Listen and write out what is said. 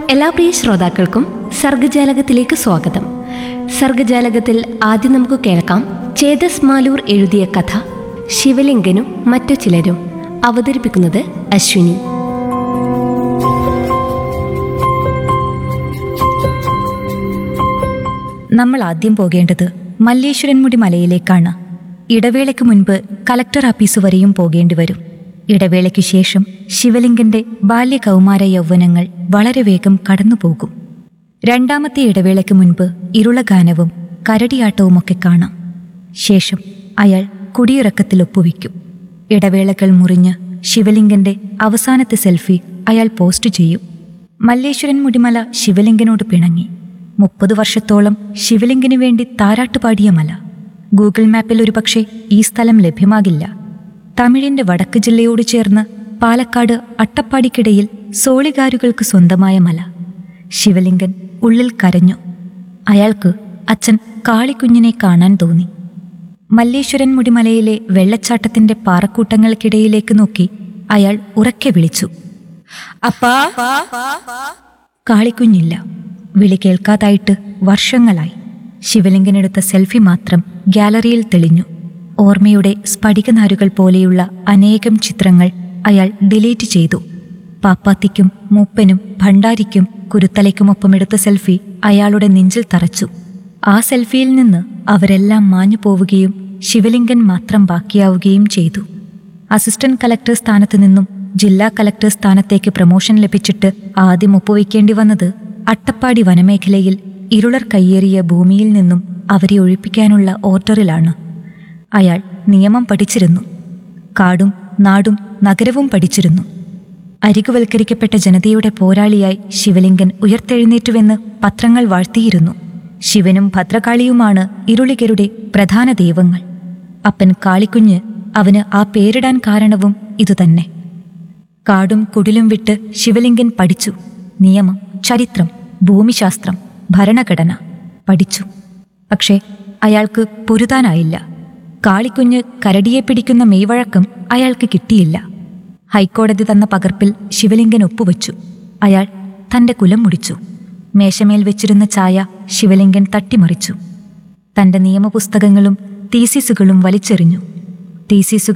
എല്ലാ പ്രിയ ശ്രോതാക്കൾക്കും സർഗജാലകത്തിലേക്ക് സ്വാഗതം സർഗജാലകത്തിൽ ആദ്യം നമുക്ക് കേൾക്കാം ചേതസ് മാലൂർ എഴുതിയ കഥ ശിവലിംഗനും മറ്റു ചിലരും അവതരിപ്പിക്കുന്നത് അശ്വിനി നമ്മൾ ആദ്യം പോകേണ്ടത് മല്ലേശ്വരൻമുടി മലയിലേക്കാണ് ഇടവേളയ്ക്ക് മുൻപ് കലക്ടർ ആഫീസ് വരെയും പോകേണ്ടി വരും ഇടവേളയ്ക്ക് ശേഷം ശിവലിംഗന്റെ ബാല്യകൗമാര യൗവനങ്ങൾ വളരെ വേഗം കടന്നുപോകും രണ്ടാമത്തെ ഇടവേളയ്ക്ക് മുൻപ് ഇരുളഗാനവും കരടിയാട്ടവുമൊക്കെ കാണാം ശേഷം അയാൾ കുടിയിറക്കത്തിൽ ഒപ്പുവെക്കും ഇടവേളകൾ മുറിഞ്ഞ് ശിവലിംഗന്റെ അവസാനത്തെ സെൽഫി അയാൾ പോസ്റ്റ് ചെയ്യും മല്ലേശ്വരൻ മുടിമല ശിവലിംഗനോട് പിണങ്ങി മുപ്പത് വർഷത്തോളം ശിവലിംഗിനു വേണ്ടി താരാട്ടുപാടിയ മല ഗൂഗിൾ മാപ്പിൽ ഒരുപക്ഷെ ഈ സ്ഥലം ലഭ്യമാകില്ല തമിഴിന്റെ വടക്ക് ജില്ലയോട് ചേർന്ന് പാലക്കാട് അട്ടപ്പാടിക്കിടയിൽ സോളികാരുകൾക്ക് സ്വന്തമായ മല ശിവലിംഗൻ ഉള്ളിൽ കരഞ്ഞു അയാൾക്ക് അച്ഛൻ കാളിക്കുഞ്ഞിനെ കാണാൻ തോന്നി മല്ലേശ്വരൻ മുടിമലയിലെ വെള്ളച്ചാട്ടത്തിന്റെ പാറക്കൂട്ടങ്ങൾക്കിടയിലേക്ക് നോക്കി അയാൾ ഉറക്കെ വിളിച്ചു അപ്പാ കാളിക്കുഞ്ഞില്ല വിളി കേൾക്കാതായിട്ട് വർഷങ്ങളായി ശിവലിംഗനെടുത്ത സെൽഫി മാത്രം ഗാലറിയിൽ തെളിഞ്ഞു ഓർമ്മയുടെ സ്ഫടികനാരുകൾ പോലെയുള്ള അനേകം ചിത്രങ്ങൾ അയാൾ ഡിലീറ്റ് ചെയ്തു പാപ്പാത്തിക്കും മൂപ്പനും ഭണ്ഡാരിക്കും കുരുത്തലയ്ക്കുമൊപ്പം എടുത്ത സെൽഫി അയാളുടെ നെഞ്ചിൽ തറച്ചു ആ സെൽഫിയിൽ നിന്ന് അവരെല്ലാം മാഞ്ഞു പോവുകയും ശിവലിംഗൻ മാത്രം ബാക്കിയാവുകയും ചെയ്തു അസിസ്റ്റന്റ് കലക്ടർ സ്ഥാനത്ത് നിന്നും ജില്ലാ കലക്ടർ സ്ഥാനത്തേക്ക് പ്രമോഷൻ ലഭിച്ചിട്ട് ആദ്യം ഒപ്പുവയ്ക്കേണ്ടി വന്നത് അട്ടപ്പാടി വനമേഖലയിൽ ഇരുളർ കയ്യേറിയ ഭൂമിയിൽ നിന്നും അവരെ ഒഴിപ്പിക്കാനുള്ള ഓർഡറിലാണ് അയാൾ നിയമം പഠിച്ചിരുന്നു കാടും നാടും നഗരവും പഠിച്ചിരുന്നു അരികുവൽക്കരിക്കപ്പെട്ട ജനതയുടെ പോരാളിയായി ശിവലിംഗൻ ഉയർത്തെഴുന്നേറ്റുവെന്ന് പത്രങ്ങൾ വാഴ്ത്തിയിരുന്നു ശിവനും ഭദ്രകാളിയുമാണ് ഇരുളികരുടെ പ്രധാന ദൈവങ്ങൾ അപ്പൻ കാളിക്കുഞ്ഞ് അവന് ആ പേരിടാൻ കാരണവും ഇതുതന്നെ കാടും കുടിലും വിട്ട് ശിവലിംഗൻ പഠിച്ചു നിയമം ചരിത്രം ഭൂമിശാസ്ത്രം ഭരണഘടന പഠിച്ചു പക്ഷേ അയാൾക്ക് പൊരുതാനായില്ല കാളിക്കുഞ്ഞ് കരടിയെ പിടിക്കുന്ന മെയ്വഴക്കം അയാൾക്ക് കിട്ടിയില്ല ഹൈക്കോടതി തന്ന പകർപ്പിൽ ശിവലിംഗൻ ഒപ്പുവെച്ചു അയാൾ തന്റെ കുലം മുടിച്ചു മേശമേൽ വെച്ചിരുന്ന ചായ ശിവലിംഗൻ തട്ടിമറിച്ചു തന്റെ നിയമപുസ്തകങ്ങളും തീസിസുകളും വലിച്ചെറിഞ്ഞു തീസിസുകൾ